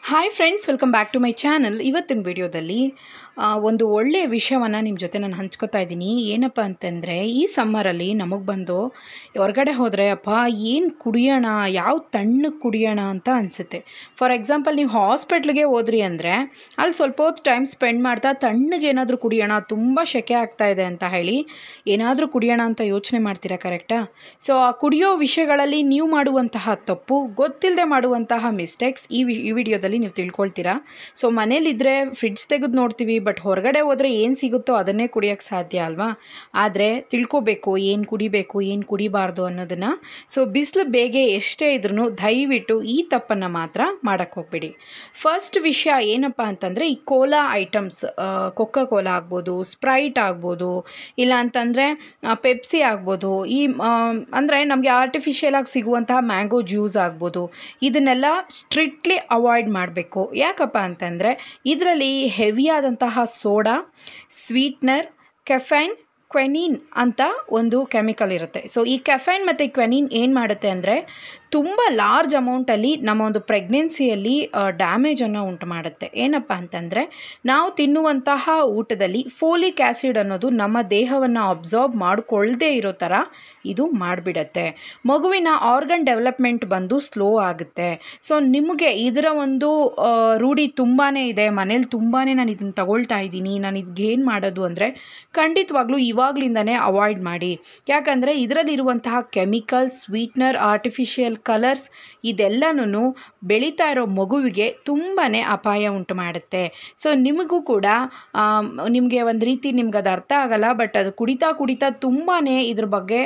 hi friends welcome back to my channel ಇವತ್ತಿನ ವಿಡಿಯೋದಲ್ಲಿ ಆ, ಒಂದು ಒಳ್ಳೆಯ ವಿಷಯವನ್ನು ನಿಮ್ಮ ಜೊತೆ ನಾನು ಹಂಚ್ಕೋತಾ ಇದ್ದೀನಿ ಏನಪ್ಪ ಅಂತಂದರೆ ಈ ಸಮ್ಮರಲ್ಲಿ ನಮಗೆ ಬಂದು ಹೊರಗಡೆ ಹೋದರೆ ಅಪ್ಪ ಏನು ಕುಡಿಯೋಣ ಯಾವ ತಣ್ಣಗೆ ಕುಡಿಯೋಣ ಅಂತ ಅನಿಸುತ್ತೆ ಫಾರ್ ಎಕ್ಸಾಂಪಲ್ ನೀವು ಹಾಸ್ಪಿಟ್ಲಿಗೆ ಹೋದ್ರಿ ಅಂದರೆ ಅಲ್ಲಿ ಸ್ವಲ್ಪ ಹೊತ್ತು ಟೈಮ್ ಸ್ಪೆಂಡ್ ಮಾಡ್ತಾ ತಣ್ಣಗೆ ಏನಾದರೂ ಕುಡಿಯೋಣ ತುಂಬ ಸೆಕೆ ಆಗ್ತಾ ಇದೆ ಅಂತ ಹೇಳಿ ಏನಾದರೂ ಕುಡಿಯೋಣ ಅಂತ ಯೋಚನೆ ಮಾಡ್ತೀರಾ ಕರೆಕ್ಟಾ ಸೊ ಆ ಕುಡಿಯೋ ವಿಷಯಗಳಲ್ಲಿ ನೀವು ಮಾಡುವಂತಹ ತಪ್ಪು ಗೊತ್ತಿಲ್ಲದೆ ಮಾಡುವಂತಹ ಮಿಸ್ಟೇಕ್ಸ್ ಈ ವಿ ಈ ವಿಡಿಯೋದಲ್ಲಿ ನೀವು ತಿಳ್ಕೊಳ್ತೀರಾ ಸೊ ಮನೇಲಿದ್ದರೆ ಫ್ರಿಡ್ಜ್ ತೆಗೆದು ನೋಡ್ತೀವಿ ಬಟ್ ಹೊರಗಡೆ ಹೋದರೆ ಏನು ಸಿಗುತ್ತೋ ಅದನ್ನೇ ಕುಡಿಯೋಕ್ಕೆ ಸಾಧ್ಯ ಅಲ್ವಾ ಆದರೆ ತಿಳ್ಕೊಬೇಕು ಏನು ಕುಡಿಬೇಕು ಏನು ಕುಡಿಬಾರ್ದು ಅನ್ನೋದನ್ನು ಸೊ ಬಿಸಿಲು ಬೇಗೆ ಎಷ್ಟೇ ಇದ್ರೂ ದಯವಿಟ್ಟು ಈ ತಪ್ಪನ್ನು ಮಾತ್ರ ಮಾಡೋಕ್ಕೆ ಹೋಗ್ಬೇಡಿ ಫಸ್ಟ್ ವಿಷಯ ಏನಪ್ಪ ಅಂತಂದರೆ ಈ ಕೋಲಾ ಐಟಮ್ಸ್ ಕೊಕ್ಕ ಕೋಲಾ ಆಗ್ಬೋದು ಸ್ಪ್ರೈಟ್ ಆಗ್ಬೋದು ಇಲ್ಲ ಅಂತಂದರೆ ಪೆಪ್ಸಿ ಆಗ್ಬೋದು ಈ ಅಂದರೆ ನಮಗೆ ಆರ್ಟಿಫಿಷಿಯಲ್ ಆಗಿ ಸಿಗುವಂತಹ ಮ್ಯಾಂಗೋ ಜ್ಯೂಸ್ ಆಗ್ಬೋದು ಇದನ್ನೆಲ್ಲ ಸ್ಟ್ರಿಕ್ಟ್ಲಿ ಅವಾಯ್ಡ್ ಮಾಡಬೇಕು ಯಾಕಪ್ಪ ಅಂತಂದರೆ ಇದರಲ್ಲಿ ಹೆವಿಯಾದಂತಹ ಸೋಡಾ ಸ್ವೀಟ್ನರ್ ಕೆಫೈನ್ ಕ್ವೆನೀನ್ ಅಂತ ಒಂದು ಕೆಮಿಕಲ್ ಇರುತ್ತೆ ಸೊ ಈ ಕೆಫೈನ್ ಮತ್ತು ಕ್ವೆನೀನ್ ಏನು ಮಾಡುತ್ತೆ ಅಂದರೆ ತುಂಬ ಲಾರ್ಜ್ ಅಮೌಂಟಲ್ಲಿ ನಮ್ಮ ಒಂದು ಪ್ರೆಗ್ನೆನ್ಸಿಯಲ್ಲಿ ಡ್ಯಾಮೇಜನ್ನು ಉಂಟು ಮಾಡುತ್ತೆ ಏನಪ್ಪ ಅಂತಂದರೆ ನಾವು ತಿನ್ನುವಂತಹ ಊಟದಲ್ಲಿ ಫೋಲಿಕ್ ಆ್ಯಸಿಡ್ ಅನ್ನೋದು ನಮ್ಮ ದೇಹವನ್ನು ಅಬ್ಸಾರ್ಬ್ ಮಾಡಿಕೊಳ್ಳದೇ ಇರೋ ಥರ ಇದು ಮಾಡಿಬಿಡತ್ತೆ ಮಗುವಿನ ಆರ್ಗನ್ ಡೆವಲಪ್ಮೆಂಟ್ ಬಂದು ಸ್ಲೋ ಆಗುತ್ತೆ ಸೊ ನಿಮಗೆ ಇದರ ಒಂದು ಆ, ರೂಢಿ ತುಂಬಾ ಇದೆ ಮನೇಲಿ ತುಂಬಾ ನಾನು ಇದನ್ನು ತಗೊಳ್ತಾ ಇದ್ದೀನಿ ನಾನು ಇದಕ್ಕೆ ಏನು ಮಾಡೋದು ಅಂದರೆ ಖಂಡಿತವಾಗ್ಲೂ ಇವಾಗಲಿಂದನೇ ಅವಾಯ್ಡ್ ಮಾಡಿ ಯಾಕಂದರೆ ಇದರಲ್ಲಿರುವಂತಹ ಕೆಮಿಕಲ್ ಸ್ವೀಟ್ನರ್ ಆರ್ಟಿಫಿಷಿಯಲ್ ಕಲರ್ಸ್ ಇದೆಲ್ಲನೂ ಬೆಳೀತಾ ಇರೋ ಮಗುವಿಗೆ ತುಂಬಾ ಅಪಾಯ ಉಂಟು ಮಾಡುತ್ತೆ ಸೊ ನಿಮಗೂ ಕೂಡ ನಿಮಗೆ ಒಂದು ರೀತಿ ನಿಮ್ಗೆ ಅದು ಅರ್ಥ ಆಗಲ್ಲ ಬಟ್ ಅದು ಕುಡಿತಾ ಕುಡಿತಾ ತುಂಬಾ ಇದ್ರ ಬಗ್ಗೆ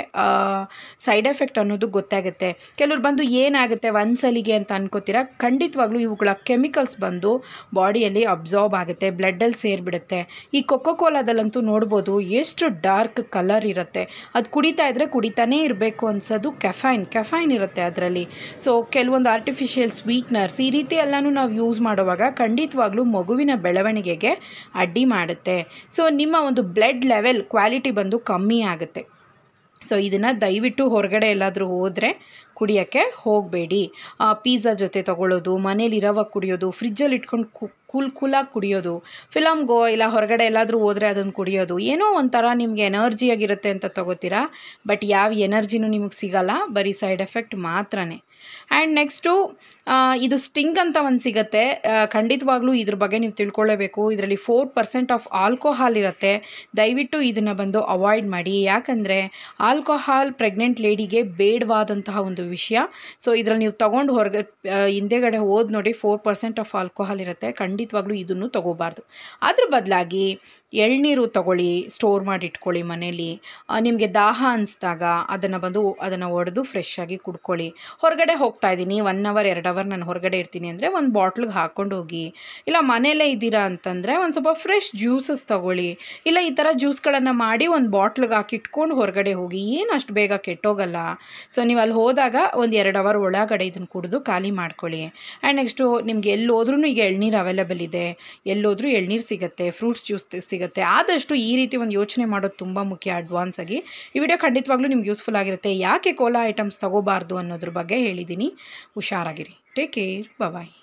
ಸೈಡ್ ಎಫೆಕ್ಟ್ ಅನ್ನೋದು ಗೊತ್ತಾಗುತ್ತೆ ಕೆಲವ್ರು ಬಂದು ಏನಾಗುತ್ತೆ ಒಂದ್ಸಲಿಗೆ ಅಂತ ಅನ್ಕೋತೀರಾ ಖಂಡಿತವಾಗ್ಲೂ ಇವುಗಳ ಕೆಮಿಕಲ್ಸ್ ಬಂದು ಬಾಡಿಯಲ್ಲಿ ಅಬ್ಸಾರ್ಬ್ ಆಗುತ್ತೆ ಬ್ಲಡ್ಡಲ್ಲಿ ಸೇರಿಬಿಡುತ್ತೆ ಈ ಕೊಕ್ಕೋ ಕೋಲಾದಲ್ಲಂತೂ ನೋಡ್ಬೋದು ಎಷ್ಟು ಡಾರ್ಕ್ ಕಲರ್ ಇರುತ್ತೆ ಅದು ಕುಡಿತಾ ಇದ್ದರೆ ಕುಡಿತಾನೇ ಇರಬೇಕು ಅನ್ಸೋದು ಕೆಫೈನ್ ಕೆಫೈನ್ ಇರುತ್ತೆ ಅದರಲ್ಲಿ ಸೊ ಕೆಲವೊಂದು ಆರ್ಟಿಫಿಷಿಯಲ್ ಸ್ವೀಟ್ನರ್ಸ್ ಈ ರೀತಿ ಎಲ್ಲನೂ ನಾವು ಯೂಸ್ ಮಾಡುವಾಗ ಖಂಡಿತವಾಗ್ಲೂ ಮಗುವಿನ ಬೆಳವಣಿಗೆಗೆ ಅಡ್ಡಿ ಮಾಡುತ್ತೆ ಸೊ ನಿಮ್ಮ ಒಂದು ಬ್ಲಡ್ ಲೆವೆಲ್ ಕ್ವಾಲಿಟಿ ಬಂದು ಕಮ್ಮಿ ಆಗುತ್ತೆ ಸೊ ಇದನ್ನು ದಯವಿಟ್ಟು ಹೊರಗಡೆ ಎಲ್ಲಾದರೂ ಹೋದರೆ ಕುಡಿಯೋಕ್ಕೆ ಹೋಗಬೇಡಿ ಪಿಜ್ಜಾ ಜೊತೆ ತೊಗೊಳ್ಳೋದು ಮನೇಲಿ ಇರೋವಾಗ ಕುಡಿಯೋದು ಫ್ರಿಜ್ಜಲ್ಲಿ ಇಟ್ಕೊಂಡು ಕು ಕೂಲ್ ಕೂಲಾಗಿ ಕುಡಿಯೋದು ಫಿಲಮ್ಗೋ ಇಲ್ಲ ಹೊರಗಡೆ ಎಲ್ಲಾದರೂ ಹೋದರೆ ಅದನ್ನು ಕುಡಿಯೋದು ಏನೋ ಒಂಥರ ನಿಮಗೆ ಎನರ್ಜಿಯಾಗಿರುತ್ತೆ ಅಂತ ತಗೋತೀರಾ ಬಟ್ ಯಾವ ಎನರ್ಜಿನೂ ನಿಮಗೆ ಸಿಗಲ್ಲ ಬರೀ ಸೈಡ್ ಎಫೆಕ್ಟ್ ಮಾತ್ರನೇ ಆ್ಯಂಡ್ ನೆಕ್ಸ್ಟು ಇದು ಸ್ಟಿಂಗ್ ಅಂತ ಒಂದು ಸಿಗುತ್ತೆ ಆ, ಖಂಡಿತವಾಗ್ಲೂ ಇದ್ರ ಬಗ್ಗೆ ನೀವು ತಿಳ್ಕೊಳ್ಳೇಬೇಕು ಇದರಲ್ಲಿ ಫೋರ್ ಪರ್ಸೆಂಟ್ ಆಫ್ ಆಲ್ಕೋಹಾಲ್ ಇರುತ್ತೆ ದಯವಿಟ್ಟು ಇದನ್ನು ಬಂದು ಅವಾಯ್ಡ್ ಮಾಡಿ ಯಾಕಂದರೆ ಆಲ್ಕೋಹಾಲ್ ಪ್ರೆಗ್ನೆಂಟ್ ಲೇಡಿಗೆ ಬೇಡವಾದಂತಹ ಒಂದು ವಿಷಯ ಸೊ ಇದರಲ್ಲಿ ನೀವು ತೊಗೊಂಡು ಹೊರಗೆ ಆ, ಹಿಂದೆಗಡೆ ಹೋದ್ ನೋಡಿ ಫೋರ್ ಪರ್ಸೆಂಟ್ ಆಫ್ ಆಲ್ಕೋಹಾಲ್ ಇರುತ್ತೆ ಖಂಡಿತವಾಗ್ಲೂ ಇದನ್ನು ತೊಗೋಬಾರ್ದು ಅದ್ರ ಬದಲಾಗಿ ಎಳ್ನೀರು ತಗೊಳ್ಳಿ ಸ್ಟೋರ್ ಮಾಡಿ ಇಟ್ಕೊಳ್ಳಿ ಮನೇಲಿ ನಿಮಗೆ ದಾಹ ಅನಿಸ್ದಾಗ ಅದನ್ನು ಬಂದು ಅದನ್ನು ಒಡೆದು ಫ್ರೆಶ್ ಆಗಿ ಕುಡ್ಕೊಳ್ಳಿ ಹೊರಗಡೆ ಹೋಗ್ತಾ ಇದ್ದೀನಿ ಒನ್ ಅವರ್ ಎರಡು ಅವರ್ ನಾನು ಹೊರಗಡೆ ಇರ್ತೀನಿ ಅಂದರೆ ಒಂದು ಬಾಟ್ಲಿಗೆ ಹಾಕ್ಕೊಂಡು ಹೋಗಿ ಇಲ್ಲ ಮನೆಯಲ್ಲೇ ಇದ್ದೀರಾ ಅಂತಂದರೆ ಒಂದು ಸ್ವಲ್ಪ ಫ್ರೆಶ್ ಜ್ಯೂಸಸ್ ತಗೊಳ್ಳಿ ಇಲ್ಲ ಈ ಥರ ಜ್ಯೂಸ್ಗಳನ್ನು ಮಾಡಿ ಒಂದು ಬಾಟ್ಲಿಗೆ ಹಾಕಿ ಇಟ್ಕೊಂಡು ಹೊರಗಡೆ ಹೋಗಿ ಏನು ಅಷ್ಟು ಬೇಗ ಕೆಟ್ಟೋಗಲ್ಲ ಸೊ ನೀವು ಅಲ್ಲಿ ಹೋದಾಗ ಒಂದು ಎರಡು ಅವರ್ ಒಳಗಡೆ ಇದನ್ನು ಕುಡಿದು ಖಾಲಿ ಮಾಡ್ಕೊಳ್ಳಿ ಆ್ಯಂಡ್ ನೆಕ್ಸ್ಟು ನಿಮ್ಗೆ ಎಲ್ಲಿ ಹೋದ್ರೂ ಈಗ ಎಳ್ನೀರು ಅವೈಲೇಬಲ್ ಇದೆ ಎಲ್ಲೋದ್ರೂ ಎಳ್ನೀರು ಸಿಗುತ್ತೆ ಫ್ರೂಟ್ಸ್ ಜ್ಯೂಸ್ ಸಿಗುತ್ತೆ ಆದಷ್ಟು ಈ ರೀತಿ ಒಂದು ಯೋಚನೆ ಮಾಡೋದು ತುಂಬ ಮುಖ್ಯ ಅಡ್ವಾನ್ಸ್ ಆಗಿ ಈ ವಿಡಿಯೋ ಖಂಡಿತವಾಗ್ಲೂ ನಿಮ್ಗೆ ಯೂಸ್ಫುಲ್ ಆಗಿರುತ್ತೆ ಯಾಕೆ ಕೋಲಾ ಐಟಮ್ಸ್ ತಗೋಬಾರ್ದು ಅನ್ನೋದ್ರ ಬಗ್ಗೆ ಹೇಳಿದ್ದೀನಿ ಹುಷಾರಾಗಿರಿ ಟೇಕ್ ಕೇರ್ ಬಾಯ್